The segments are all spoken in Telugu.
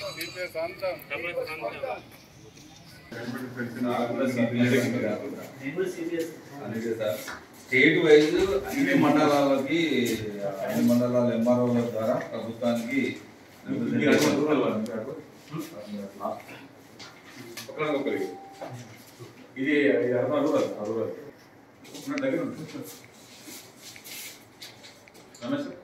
అందుకే సార్ స్టేట్ వైజ్ అన్ని మండలాలకి అన్ని మండలాల ఎంఆర్ఓల ద్వారా ప్రభుత్వానికి ఇది ఇది అరవై అరవై అరవై నా దగ్గర ఉంది రమేష్ సార్?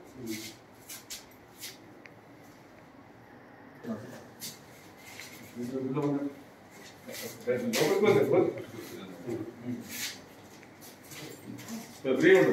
లోపలికి పోతే, పోతే. ఫ్రీ ఉండు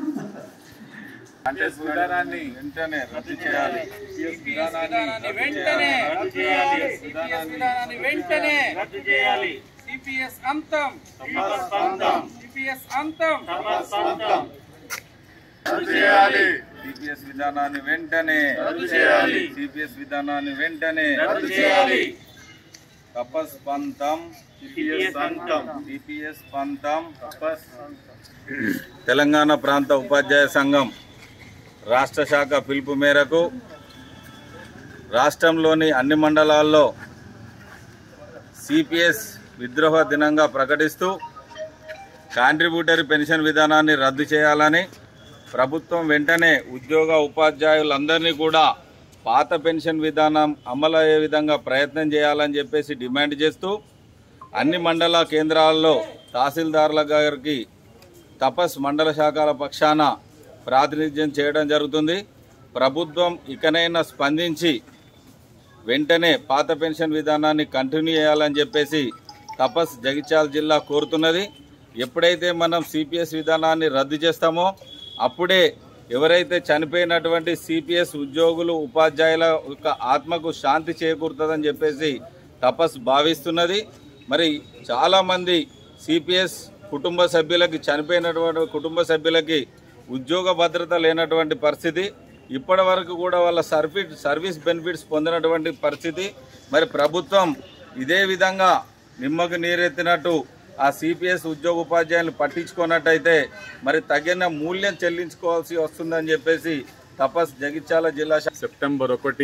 అంటే విధానాన్ని వెంటనే రద్దు చేయాలి విధానాన్ని వెంటనే రద్దు చేయాలి. సిపిఎస్ విధానాన్ని వెంటనే రద్దు చేయాలి సిపిఎస్ అంతం తపస్సంతం సిపిఎస్ అంతం తపస్సంతం రద్దు చేయాలి సిపిఎస్ విధానాన్ని వెంటనే రద్దు చేయాలి. సిపిఎస్ విధానాన్ని వెంటనే రద్దు చేయాలి తపస్ పంతం సిపిఎస్ అంతం సిపిఎస్ పంతం తపస్ తెలంగాణ ప్రాంత ఉపాధ్యాయ సంఘం రాష్ట్ర శాఖ పిలుపు మేరకు రాష్ట్రంలోని అన్ని మండలాల్లో సిపిఎస్ విద్రోహ దినంగా ప్రకటిస్తూ కాంట్రిబ్యూటరీ పెన్షన్ విధానాన్ని రద్దు చేయాలని ప్రభుత్వం వెంటనే ఉద్యోగ ఉపాధ్యాయులందరినీ కూడా పాత పెన్షన్ విధానం అమలు అయ్యే విధంగా ప్రయత్నం చేయాలని చెప్పేసి డిమాండ్ చేస్తూ అన్ని మండల కేంద్రాల్లో తహసీల్దారుల గారికి తపస్ మండల శాఖల పక్షాన ప్రాతినిధ్యం చేయడం జరుగుతుంది ప్రభుత్వం ఇకనైనా స్పందించి వెంటనే పాత పెన్షన్ విధానాన్ని కంటిన్యూ చేయాలని చెప్పేసి తపస్ జగిత్యాల జిల్లా కోరుతున్నది ఎప్పుడైతే మనం సిపిఎస్ విధానాన్ని రద్దు చేస్తామో అప్పుడే ఎవరైతే చనిపోయినటువంటి సిపిఎస్ ఉద్యోగులు ఉపాధ్యాయుల యొక్క ఆత్మకు శాంతి చేకూరుతుందని చెప్పేసి తపస్ భావిస్తున్నది మరి చాలామంది సిపిఎస్ కుటుంబ సభ్యులకి చనిపోయినటువంటి కుటుంబ సభ్యులకి ఉద్యోగ భద్రత లేనటువంటి పరిస్థితి ఇప్పటి వరకు కూడా వాళ్ళ సర్వీస్ సర్వీస్ బెనిఫిట్స్ పొందినటువంటి పరిస్థితి మరి ప్రభుత్వం ఇదే విధంగా నిమ్మకు నీరెత్తినట్టు ఆ సిపిఎస్ ఉద్యోగ ఉపాధ్యాయులు పట్టించుకున్నట్టయితే మరి తగిన మూల్యం చెల్లించుకోవాల్సి వస్తుందని చెప్పేసి తపస్ జగిత్యాల జిల్లా శా- సెప్టెంబర్ ఒకటి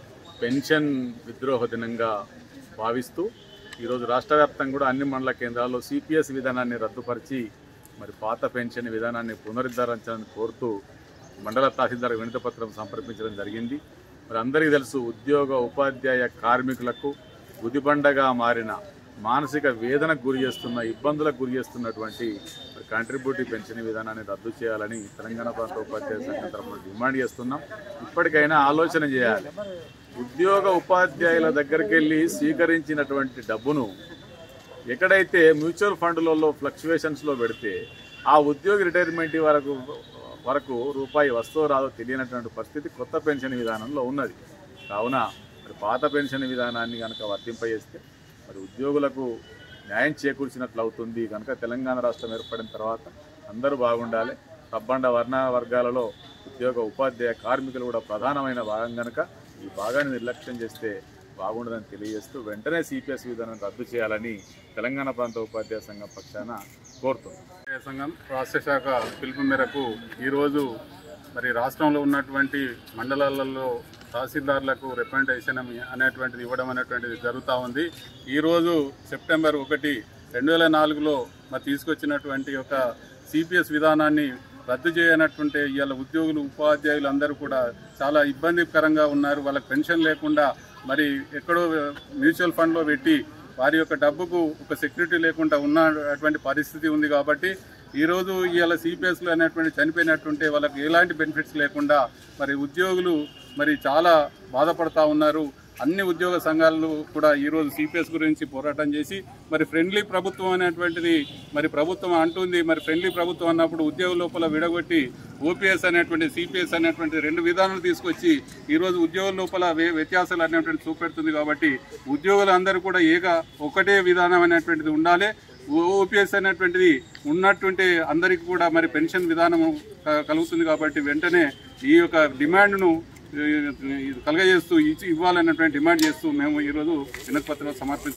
పెన్షన్ విద్రోహ దినంగా భావిస్తూ ఈరోజు రాష్ట్ర వ్యాప్తంగా కూడా అన్ని మండల కేంద్రాల్లో సిపిఎస్ విధానాన్ని రద్దుపరిచి మరి పాత పెన్షన్ విధానాన్ని పునరుద్ధరించాలని కోరుతూ మండల తహసీల్దార్ వినతి పత్రం సమర్పించడం జరిగింది మరి అందరికీ తెలుసు ఉద్యోగ ఉపాధ్యాయ కార్మికులకు గుదిబండగా మారిన మానసిక వేదనకు గురి చేస్తున్న ఇబ్బందులకు గురి చేస్తున్నటువంటి మరి కాంట్రిబ్యూటివ్ పెన్షన్ విధానాన్ని రద్దు చేయాలని తెలంగాణ ప్రాంత ఉపాధ్యాయ సంఘం తరఫున డిమాండ్ చేస్తున్నాం ఇప్పటికైనా ఆలోచన చేయాలి ఉద్యోగ ఉపాధ్యాయుల దగ్గరికి వెళ్ళి స్వీకరించినటువంటి డబ్బును ఎక్కడైతే మ్యూచువల్ ఫండ్లలో ఫ్లక్చువేషన్స్లో పెడితే ఆ ఉద్యోగి రిటైర్మెంట్ వరకు వరకు రూపాయి వస్తువు రాదో తెలియనటువంటి పరిస్థితి కొత్త పెన్షన్ విధానంలో ఉన్నది కావున మరి పాత పెన్షన్ విధానాన్ని కనుక వర్తింపజేస్తే మరి ఉద్యోగులకు న్యాయం చేకూర్చినట్లు అవుతుంది కనుక తెలంగాణ రాష్ట్రం ఏర్పడిన తర్వాత అందరూ బాగుండాలి సబ్బండ వర్ణ వర్గాలలో ఉద్యోగ ఉపాధ్యాయ కార్మికులు కూడా ప్రధానమైన భాగం కనుక ఈ భాగాన్ని నిర్లక్ష్యం చేస్తే బాగుండదని తెలియజేస్తూ వెంటనే సిపిఎస్ విధానం రద్దు చేయాలని తెలంగాణ ప్రాంత ఉపాధ్యాయ సంఘం పక్షాన కోరుతుంది ఉపాధ్యాయ సంఘం రాష్ట్ర శాఖ పిలుపు మేరకు ఈరోజు మరి రాష్ట్రంలో ఉన్నటువంటి మండలాలలో తహసీల్దార్లకు రిప్రజెంటేషన్ అనేటువంటిది ఇవ్వడం అనేటువంటిది జరుగుతూ ఉంది ఈరోజు సెప్టెంబర్ ఒకటి రెండు వేల నాలుగులో మరి తీసుకొచ్చినటువంటి ఒక సిపిఎస్ విధానాన్ని రద్దు చేయనట్టుంటే ఇవాళ ఉద్యోగులు ఉపాధ్యాయులు అందరూ కూడా చాలా ఇబ్బందికరంగా ఉన్నారు వాళ్ళకి పెన్షన్ లేకుండా మరి ఎక్కడో మ్యూచువల్ ఫండ్లో పెట్టి వారి యొక్క డబ్బుకు ఒక సెక్యూరిటీ లేకుండా ఉన్నటువంటి పరిస్థితి ఉంది కాబట్టి ఈరోజు ఇవాళ సిపిఎస్లు అనేటువంటి చనిపోయినట్టుంటే వాళ్ళకి ఎలాంటి బెనిఫిట్స్ లేకుండా మరి ఉద్యోగులు మరి చాలా బాధపడతా ఉన్నారు అన్ని ఉద్యోగ సంఘాలు కూడా ఈరోజు సిపిఎస్ గురించి పోరాటం చేసి మరి ఫ్రెండ్లీ ప్రభుత్వం అనేటువంటిది మరి ప్రభుత్వం అంటుంది మరి ఫ్రెండ్లీ ప్రభుత్వం అన్నప్పుడు ఉద్యోగ లోపల విడగొట్టి ఓపీఎస్ అనేటువంటి సిపిఎస్ అనేటువంటి రెండు విధానాలు తీసుకొచ్చి ఈరోజు ఉద్యోగుల లోపల వే- వ్యత్యాసాలు అనేటువంటి చూపెడుతుంది కాబట్టి ఉద్యోగులు అందరూ కూడా ఏక ఒకటే విధానం అనేటువంటిది ఉండాలి ఓపీఎస్ అనేటువంటిది ఉన్నట్టుంటే అందరికీ కూడా మరి పెన్షన్ విధానం క- కలుగుతుంది కాబట్టి వెంటనే ఈ యొక్క డిమాండ్ను ఈ, ఇది కలగజేస్తూ ఇచ్చి ఇవ్వాలన్నటువంటి డిమాండ్ చేస్తూ మేము ఈరోజు వినతి పత్రం సమర్పించాం